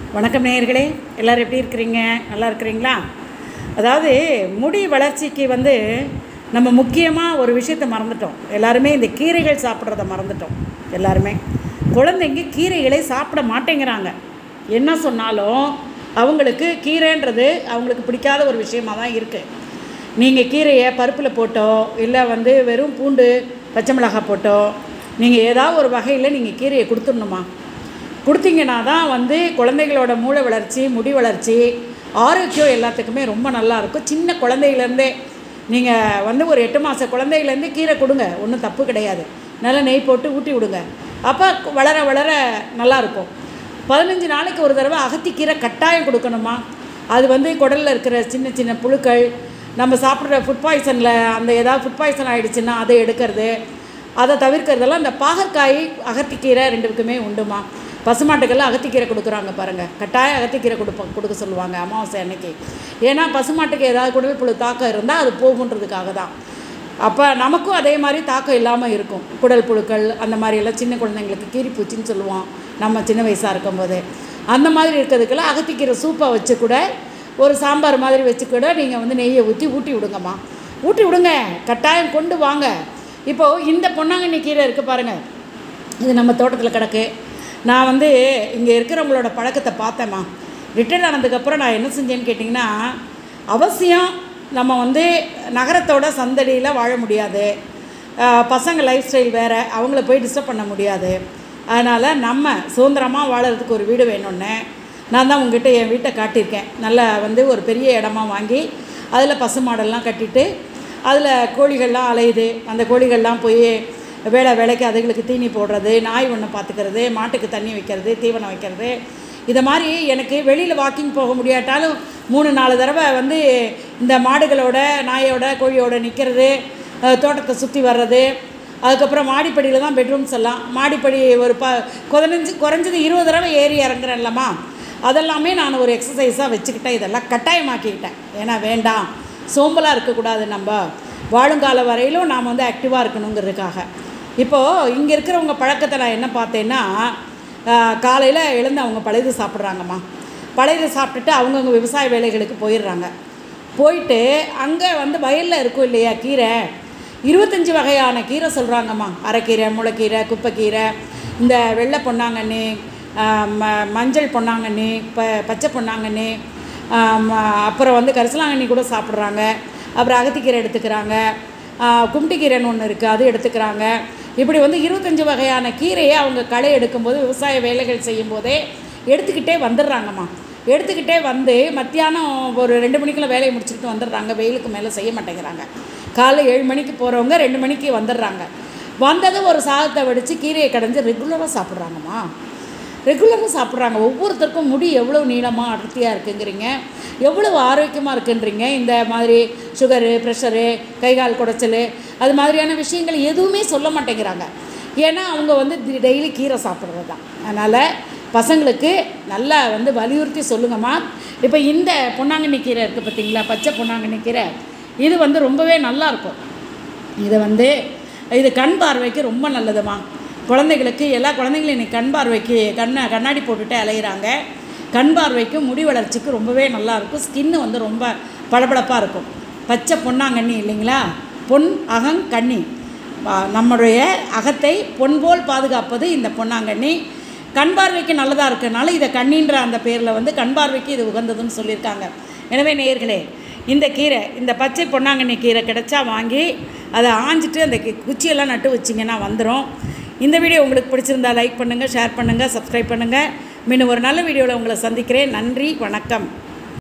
வணக்கம் நேயர்களே எல்லோரும் எப்படி இருக்கிறீங்க நல்லா இருக்கிறீங்களா அதாவது முடி வளர்ச்சிக்கு வந்து நம்ம முக்கியமாக ஒரு விஷயத்தை மறந்துட்டோம் எல்லாருமே இந்த கீரைகள் சாப்பிட்றத மறந்துட்டோம் எல்லாருமே குழந்தைங்க கீரைகளை சாப்பிட மாட்டேங்கிறாங்க என்ன சொன்னாலும் அவங்களுக்கு கீரைன்றது அவங்களுக்கு பிடிக்காத ஒரு விஷயமா தான் இருக்குது நீங்கள் கீரையை பருப்பில் போட்டோ இல்லை வந்து வெறும் பூண்டு பச்சை மிளகாய் போட்டோ நீங்கள் ஏதாவது ஒரு வகையில் நீங்கள் கீரையை கொடுத்துடணுமா கொடுத்தீங்கன்னா தான் வந்து குழந்தைகளோட மூளை வளர்ச்சி முடி வளர்ச்சி ஆரோக்கியம் எல்லாத்துக்குமே ரொம்ப நல்லா இருக்கும் சின்ன குழந்தையிலேருந்தே நீங்கள் வந்து ஒரு எட்டு மாத குழந்தையிலேருந்தே கீரை கொடுங்க ஒன்றும் தப்பு கிடையாது நல்லா நெய் போட்டு ஊட்டி விடுங்க அப்போ வளர வளர நல்லாயிருக்கும் பதினஞ்சு நாளைக்கு ஒரு தடவை அகத்திக்கீரை கட்டாயம் கொடுக்கணுமா அது வந்து குடலில் இருக்கிற சின்ன சின்ன புழுக்கள் நம்ம சாப்பிட்ற ஃபுட் பாய்சனில் அந்த ஏதாவது ஃபுட் பாய்சன் ஆகிடுச்சுன்னா அதை எடுக்கிறது அதை தவிர்க்கிறதெல்லாம் இந்த பாகற்காய் அகத்திக்கீரை ரெண்டுக்குமே உண்டுமா பசுமாட்டுக்கெல்லாம் அகத்திக்கீரை கொடுக்குறாங்க பாருங்கள் கட்டாயம் அகத்திக்கீரை கொடுப்ப கொடுக்க சொல்லுவாங்க அமாவாசை அன்னைக்கு ஏன்னா பசுமாட்டுக்கு ஏதாவது குடல் புழு தாக்கம் இருந்தால் அது போகுன்றதுக்காக தான் அப்போ நமக்கும் அதே மாதிரி தாக்கம் இல்லாமல் இருக்கும் குடல் புழுக்கள் அந்த மாதிரியெல்லாம் சின்ன குழந்தைங்களுக்கு கீரிப்பூச்சின்னு சொல்லுவோம் நம்ம சின்ன வயசாக இருக்கும்போது அந்த மாதிரி இருக்கிறதுக்கெல்லாம் அகத்திக்கீரை சூப்பை வச்சு கூட ஒரு சாம்பார் மாதிரி வச்சு கூட நீங்கள் வந்து நெய்யை ஊற்றி ஊட்டி விடுங்கம்மா ஊட்டி விடுங்க கட்டாயம் கொண்டு வாங்க இப்போது இந்த பொன்னாங்கண்ணி கீரை இருக்குது பாருங்கள் இது நம்ம தோட்டத்தில் கிடக்கு நான் வந்து இங்கே இருக்கிறவங்களோட பழக்கத்தை பார்த்தேம்மா ரிட்டையர்ட் ஆனதுக்கப்புறம் நான் என்ன செஞ்சேன்னு கேட்டிங்கன்னா அவசியம் நம்ம வந்து நகரத்தோட சந்தடியில் வாழ முடியாது ஆஹ் பசங்க லைஃப் ஸ்டைல் வேறு அவங்கள போய் டிஸ்டர்ப் பண்ண முடியாது அதனால் நம்ம சுதந்திரமாக வாழறதுக்கு ஒரு வீடு வேணும்னு நான் தான் உங்ககிட்ட என் வீட்டை காட்டியிருக்கேன் நல்லா வந்து ஒரு பெரிய இடமா வாங்கி அதில் பசு மாடெல்லாம் கட்டிட்டு அதில் கோழிகள்லாம் அலையுது அந்த கோழிகள்லாம் போய் வேலை வேலைக்கு அதுகளுக்கு தீனி போடுறது நாய் ஒன்று பார்த்துக்கிறது மாட்டுக்கு தண்ணி வைக்கிறது தீவனம் வைக்கிறது இதை மாதிரி எனக்கு வெளியில் வாக்கிங் போக முடியாட்டாலும் மூணு நாலு தடவை வந்து இந்த மாடுகளோட நாயோட கோழியோட நிற்கிறது தோட்டத்தை சுற்றி வர்றது அதுக்கப்புறம் மாடிப்படியில் தான் பெட்ரூம்ஸ் எல்லாம் மாடிப்படி ஒரு ப குறைஞ்சு குறைஞ்சது இருபது தடவை ஏறி இறங்குறேன்லம்மா அதெல்லாமே நான் ஒரு எக்ஸசைஸாக வச்சுக்கிட்டேன் இதெல்லாம் கட்டாயமாக்கிக்கிட்டேன் ஏன்னா வேண்டாம் சோம்பலாக இருக்கக்கூடாது நம்ம வாழுங்கால வரையிலும் நாம் வந்து ஆக்டிவாக இருக்கணுங்கிறதுக்காக இப்போது இங்கே இருக்கிறவங்க பழக்கத்தை நான் என்ன பார்த்தேன்னா காலையில் எழுந்து அவங்க பழையது சாப்பிட்றாங்கம்மா பழையது சாப்பிட்டுட்டு அவங்கவுங்க விவசாய வேலைகளுக்கு போயிடுறாங்க போயிட்டு அங்கே வந்து வயலில் இருக்கும் இல்லையா கீரை இருபத்தஞ்சி வகையான கீரை சொல்கிறாங்கம்மா அரைக்கீரை முளைக்கீரை குப்பைக்கீரை இந்த வெள்ளை பொன்னாங்கண்ணி ம மஞ்சள் பொன்னாங்கண்ணி ப பச்சை பொன்னாங்கண்ணி அப்புறம் வந்து கரிசலாங்கண்ணி கூட சாப்பிட்றாங்க அப்புறம் அகத்திக்கீரை எடுத்துக்கிறாங்க கும்டிக்கீரைன்னு ஒன்று இருக்குது அது எடுத்துக்கிறாங்க இப்படி வந்து இருபத்தஞ்சி வகையான கீரையை அவங்க களை எடுக்கும்போது விவசாய வேலைகள் செய்யும்போதே எடுத்துக்கிட்டே வந்துடுறாங்கம்மா எடுத்துக்கிட்டே வந்து மத்தியானம் ஒரு ரெண்டு மணிக்குள்ள வேலையை முடிச்சுக்கிட்டு வந்துடுறாங்க வெயிலுக்கு மேலே செய்ய மாட்டேங்கிறாங்க காலை ஏழு மணிக்கு போகிறவங்க ரெண்டு மணிக்கு வந்துடுறாங்க வந்ததும் ஒரு சாதத்தை வடித்து கீரையை கடைஞ்சி ரெகுலராக சாப்பிட்றாங்கம்மா ரெகுலராக சாப்பிட்றாங்க ஒவ்வொருத்தருக்கும் முடி எவ்வளோ நீளமாக அடர்த்தியாக இருக்குங்கிறீங்க எவ்வளோ ஆரோக்கியமாக இருக்குன்றீங்க இந்த மாதிரி சுகரு ப்ரெஷரு கைகால் குடைச்சல் அது மாதிரியான விஷயங்கள் எதுவுமே சொல்ல மாட்டேங்கிறாங்க ஏன்னா அவங்க வந்து டெய்லி கீரை சாப்பிட்றது தான் அதனால் பசங்களுக்கு நல்லா வந்து வலியுறுத்தி சொல்லுங்கம்மா இப்போ இந்த பொன்னாங்கண்ணி கீரை இருக்குது பார்த்தீங்களா பச்சை பொன்னாங்கண்ணி கீரை இது வந்து ரொம்பவே நல்லாயிருக்கும் இது வந்து இது கண் பார்வைக்கு ரொம்ப நல்லதுமா குழந்தைகளுக்கு எல்லா குழந்தைங்களும் இன்றைக்கி கண் பார்வைக்கு கண்ணை கண்ணாடி போட்டுட்டு அலையிறாங்க கண் பார்வைக்கு முடி வளர்ச்சிக்கு ரொம்பவே நல்லாயிருக்கும் ஸ்கின்னு வந்து ரொம்ப பளபளப்பாக இருக்கும் பச்சை பொன்னாங்கண்ணி இல்லைங்களா பொன் அகங் கண்ணி நம்முடைய அகத்தை பொன் போல் பாதுகாப்பது இந்த பொன்னாங்கண்ணி கண் பார்வைக்கு நல்லதாக இருக்கிறனால இதை கண்ணின்ற அந்த பேரில் வந்து கண் பார்வைக்கு இது உகந்ததுன்னு சொல்லியிருக்காங்க எனவே நேயர்களே இந்த கீரை இந்த பச்சை பொன்னாங்கண்ணி கீரை கிடைச்சா வாங்கி அதை ஆஞ்சிட்டு அந்த குச்சியெல்லாம் நட்டு வச்சிங்கன்னா வந்துடும் இந்த வீடியோ உங்களுக்கு பிடிச்சிருந்தா லைக் பண்ணுங்கள் ஷேர் பண்ணுங்கள் சப்ஸ்கிரைப் பண்ணுங்கள் மீண்டும் ஒரு நல்ல வீடியோவில் உங்களை சந்திக்கிறேன் நன்றி வணக்கம்